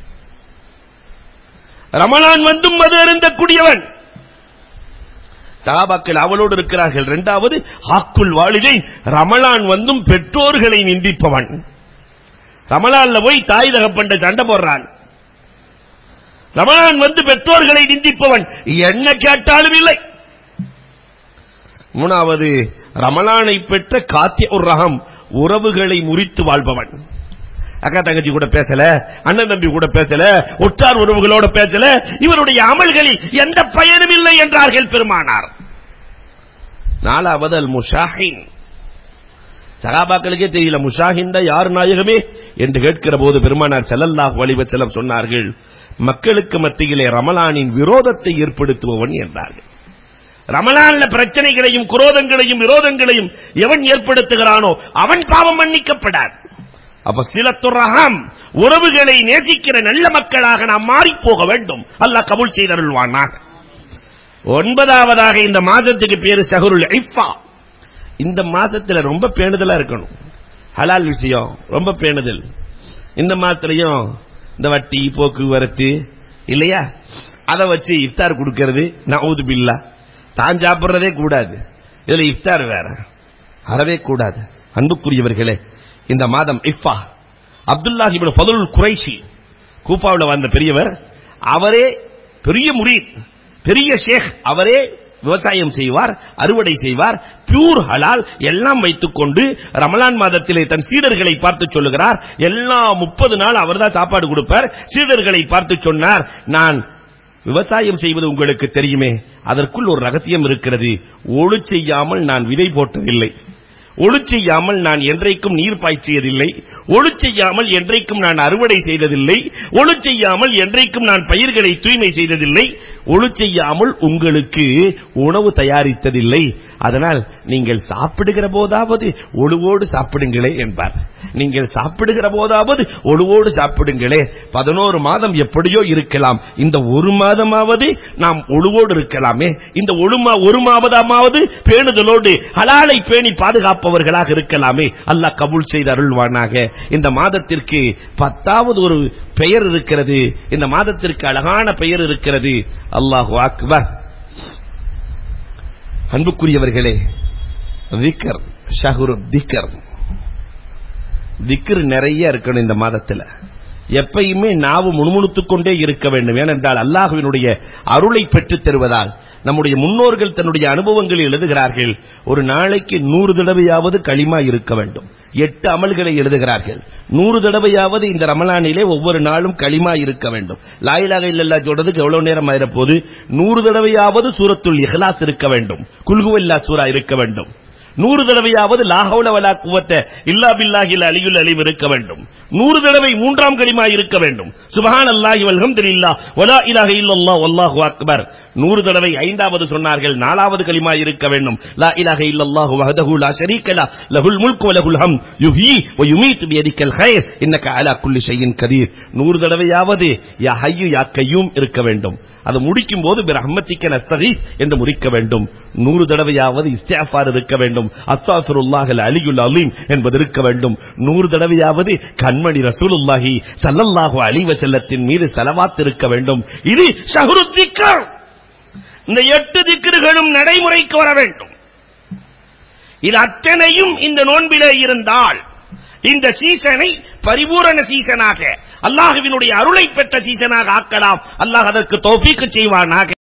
ரமலான் வந்தும் மது அருந்தக்கூடியவன் சகாபாக்கள் அவளோடு இருக்கிறார்கள் இரண்டாவது ஹாக்குல் வாலிதை ரமலான் வந்தும் பெற்றோர்களை நிந்திப்பவன் ரமலான்ல போய் தாய் தகப்பண்ட சண்டை போடுறான் ரமலான் வந்து பெற்றோர்களை நிந்திப்பவன் என்ன கேட்டாலும் இல்லை மூணாவது ரமலானை பெற்ற காத்திய ஒரு ரகம் உறவுகளை முறித்து வாழ்பவன் அக்கா தங்கச்சி கூட பேசல அண்ணன் தம்பி கூட பேசல உற்றார் உறவுகளோட பேசல இவருடைய அமல்களில் எந்த பயனும் இல்லை என்றார்கள் பெருமானார் நாலாவது அல் முஷாஹின் சகாபாக்களுக்கே தெரியல முஷாஹின் யார் நாயகமே என்று கேட்கிற போது பெருமானார் ஸல்லல்லாஹு அலைஹி வஸல்லம் சொன்னார்கள் மக்களுக்கு மத்தியிலே ரமலானின் விரோதத்தை ஏற்படுத்துபவன் என்றார்கள் ரமலான்ல பிரச்சனைகளையும் குரோதங்களையும் விரோதங்களையும் எவன் ஏற்படுத்துகிறானோ அவன் பாவம் மன்னிக்கப்படாது அப்ப சிலத்துரகம் உறவுகளை நேசிக்கிற நல்ல மக்களாக நாம் மாறி போக வேண்டும் அல்லாஹ் கபூல் செய்தருள்வானாக ஒன்பதாவதாக இந்த மாதத்துக்கு பேரு சஹருல் ஐஃபா இந்த மாசத்துல ரொம்ப பேணுதலா இருக்கணும் ஹலால் விஷயம் ரொம்ப பேணுதல் இந்த மாத்திரையும் இந்த வட்டி போக்குவரத்து இல்லையா அதை வச்சு இஃப்தார் கொடுக்கிறது நவுது பில்லா தான் சாப்பிடுறதே கூடாது இதுல இஃப்தார் வேற அறவே கூடாது அன்புக்குரியவர்களே இந்த மாதம் இஃபா அப்துல்லாஹி இப்னு ஃபதுல் குரைஷி கூஃபாவில் வந்த பெரியவர் அவரே பெரிய முரீத் பெரிய ஷேக் அவரே விவசாயம் செய்வார் அறுவடை செய்வார் பியூர் ஹலால் எல்லாம் வைத்துக்கொண்டு ரமலான் மாதத்திலே தன் சீடர்களை பார்த்து சொல்லுகிறார் எல்லா முப்பது நாள் அவர்தான் சாப்பாடு கொடுப்பார் சீடர்களை பார்த்து சொன்னார் நான் விவசாயம் செய்வது உங்களுக்கு தெரியுமே அதற்குள் ஒரு ரகசியம் இருக்கிறது ஒழு செய்யாமல் நான் விதை போட்டதில்லை ஒழு செய்யாமல் நான் என்றைக்கும் நீர் பாய்ச்சியதில்லை ஒழு செய்யாமல் என்றைக்கும் நான் அறுவடை செய்ததில்லை ஒழு செய்யாமல் என்றைக்கும் நான் பயிர்களை தூய்மை செய்ததில்லை ஒழு செய்யாமல் உங்களுக்கு உணவு தயாரித்ததில்லை அதனால் நீங்கள் சாப்பிடுகிற போதாவது ஒழுவோடு சாப்பிடுங்களே என்பார் நீங்கள் சாப்பிடுகிற போதாவது ஒழுவோடு சாப்பிடுங்களே பதினோரு மாதம் எப்படியோ இருக்கலாம் இந்த ஒரு மாதமாவது நாம் ஒழுவோடு இருக்கலாமே இந்த ஒழுமா ஒரு மாதமாவது பேணுதலோடு ஹலாலை பேணி பாதுகாப்பவர்களாக இருக்கலாமே அல்லாஹ் கபூல் செய்து அருள்வானாக இந்த மாதத்திற்கு பத்தாவது ஒரு பெயர் இருக்கிறது இந்த மாதத்திற்கு அழகான பெயர் இருக்கிறது அல்லாஹு அக்பர் அன்புக்குரியவர்களே திக்கர் ஷஹுரு திக்கர் திக்ர் நிறைய இருக்கணும் இந்த மாதத்துல எப்பயுமே நாவு முணுமுணுத்துக் கொண்டே இருக்க வேண்டும் ஏனென்றால் அல்லாஹுவினுடைய அருளை பெற்றுத் தருவதால் நம்முடைய முன்னோர்கள் தன்னுடைய அனுபவங்களை எழுதுகிறார்கள் ஒரு நாளைக்கு நூறு தடவையாவது களிமா இருக்க வேண்டும் எட்டு அமல்களை எழுதுகிறார்கள் நூறு தடவையாவது இந்த ரமலானிலே ஒவ்வொரு நாளும் களிமா இருக்க வேண்டும் லாயிலாக இல்லல்லா சொல்றதுக்கு எவ்வளவு நேரம் ஆயிரப்போது நூறு தடவையாவது சூரத்துல் இஹ்லாஸ் இருக்க வேண்டும் குல்குவல்லா சூரா இருக்க வேண்டும் நூறு தடவையாவது லாஹவுல வலா குவத்த இல்லா பில்லாஹில் அலியுல் அலிம் இருக்க வேண்டும் நூறு தடவை மூன்றாம் களிமா இருக்க வேண்டும் சுபஹான் அல்லாஹி வல்ஹம்துலில்லாஹ் வலா இலாஹ இல்லல்லாஹ் வல்லாஹு அக்பர் நூறு தடவை ஐந்தாவது சொன்னார்கள் நாலாவது களிமா இருக்க வேண்டும் லா இலாஹ இல்லல்லாஹு வஹதஹு லா ஷரீக லா லஹுல் முல்கு வ லஹுல் ஹம் யுஹ்யி வ யுமீத்து பியதிக்கல் கைர் இன்னக அலா குல்லி ஷைஇன் கதீர் நூறு தடவையாவது யா ஹய்யு யா கய்யூம் இருக்க வேண்டும் அது முடிக்கும் போது பிரஹ்மத்திக்க நஸ்தகி என்று முடிக்க வேண்டும் நூறு தடவையாவது இஸ்தியாஃபார் இருக்க வேண்டும் அஸ்தாஃபிருல்லாஹ் அலியுல் அலீம் என்பது இருக்க வேண்டும் நூறு தடவையாவது கண்மணி ரசூலுல்லாஹி ஸல்லல்லாஹு அலைஹி வஸல்லத்தின் மீது ஸலவாத் இருக்க வேண்டும் இது ஷஹ்ரு திக்ர் இந்த எட்டு திக்ருகளும் நடைமுறைக்கு வர வேண்டும் இது அத்தனையும் இந்த நோன்பிலே இருந்தால் இந்த சீசனை பரிபூரண சீசனாக அல்லாஹுவினுடைய அருளை பெற்ற சீசனாக ஆக்கலாம் அல்லாஹ் அதற்கு தௌஃபீக்கு செய்வானாக